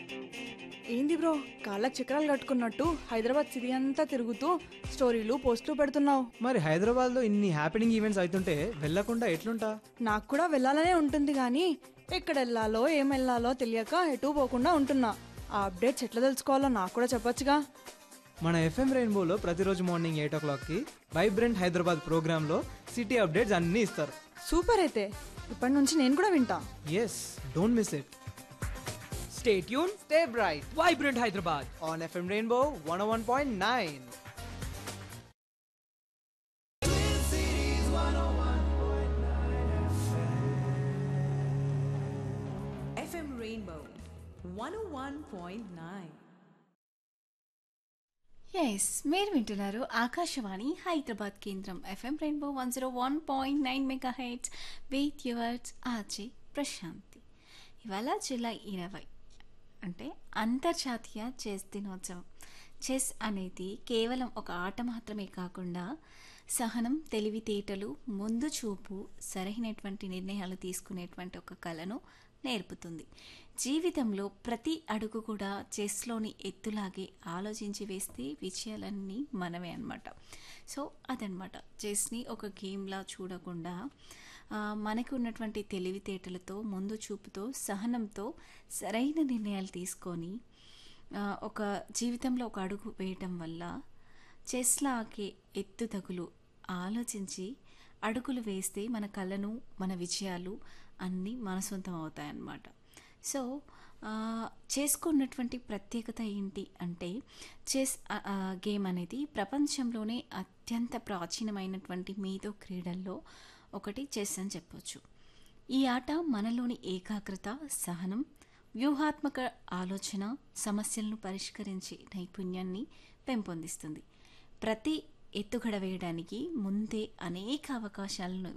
ఏంది బ్రో కాళ్ళకి చక్రాలు కట్టుకున్నట్టు హైదరాబాద్ సిటీ అంతా తిరుగుతూ స్టోరీలు పోస్టులు పెడుతున్నావు మరి హైదరాబాద్లో ఇన్ని హ్యాపెనింగ్ ఈవెంట్స్ అవుతుంటే వెళ్ళకుండా ఎట్లుంటా నాకు కూడా వెళ్ళాలనే ఉంటుంది కానీ ఎక్కడ వెళ్ళాలో ఏం వెళ్ళాలో తెలియక ఎటు పోకుండా ఉంటున్నా ఆ అప్డేట్స్ ఎట్లా తెలుసుకోవాలో నాకు కూడా చెప్పొచ్చుగా మన ఎఫ్ఎం రెయిన్బోలో ప్రతిరోజు మార్నింగ్ ఎయిట్ ఓ క్లాక్కి వైబ్రెంట్ హైదరాబాద్ ప్రోగ్రాంలో సిటీ అప్డేట్స్ అన్నీ ఇస్తారు సూపర్ అయితే ఇప్పటి నుంచి నేను కూడా వింటా yes don't miss it Stay tuned, stay bright Vibrant Hyderabad. On FM rainbow one one point nine FM Rainbow 101.9. Yes మీరు వింటున్నారు ఆకాశవాణి హైదరాబాద్ కేంద్రం FM rainbow one zero one point nine mega heads with yours RJ Prashanti ఇవాళ July ఇరవై అంటే అంతర్జాతీయ chess దినోత్సవం chess అనేది కేవలం ఒక ఆట మాత్రమే కాకుండా సహనం తెలివితేటలు ముందు చూపు సరైనటువంటి నిర్ణయాలు తీసుకునేటువంటి ఒక కళను నేర్పుతుంది జీవితంలో ప్రతి అడుగు కూడా చెస్లోని ఎత్తులాగే ఆలోచించి వేస్తే విజయాలన్నీ మనమే అనమాట సో అదనమాట చెస్ని ఒక గేమ్లా చూడకుండా ఆ, మనకు ఉన్నటువంటి తెలివితేటలతో ముందు చూపుతో సహనంతో సరైన నిర్ణయాలు తీసుకొని ఆ, ఒక జీవితంలో ఒక అడుగు వేయటం వల్ల చెస్లాగే ఎత్తుతగులు ఆలోచించి అడుగులు వేస్తే మన కళను మన విజయాలు అన్నీ మన సొంతం అవుతాయన్నమాట సో ఆ, చేసుకున్నటువంటి ప్రత్యేకత ఏంటి అంటే చెస్ ఆ, ఆ, గేమ్ అనేది ప్రపంచంలోనే అత్యంత ప్రాచీనమైనటువంటి మీతో క్రీడల్లో ఒకటి చెస్ అని చెప్పొచ్చు ఈ ఆట మనలోని ఏకాగ్రత సహనం వ్యూహాత్మక ఆలోచన సమస్యలను పరిష్కరించే నైపుణ్యాన్ని పెంపొందిస్తుంది ప్రతి ఎత్తుగడ వేయడానికి ముందే అనేక అవకాశాలను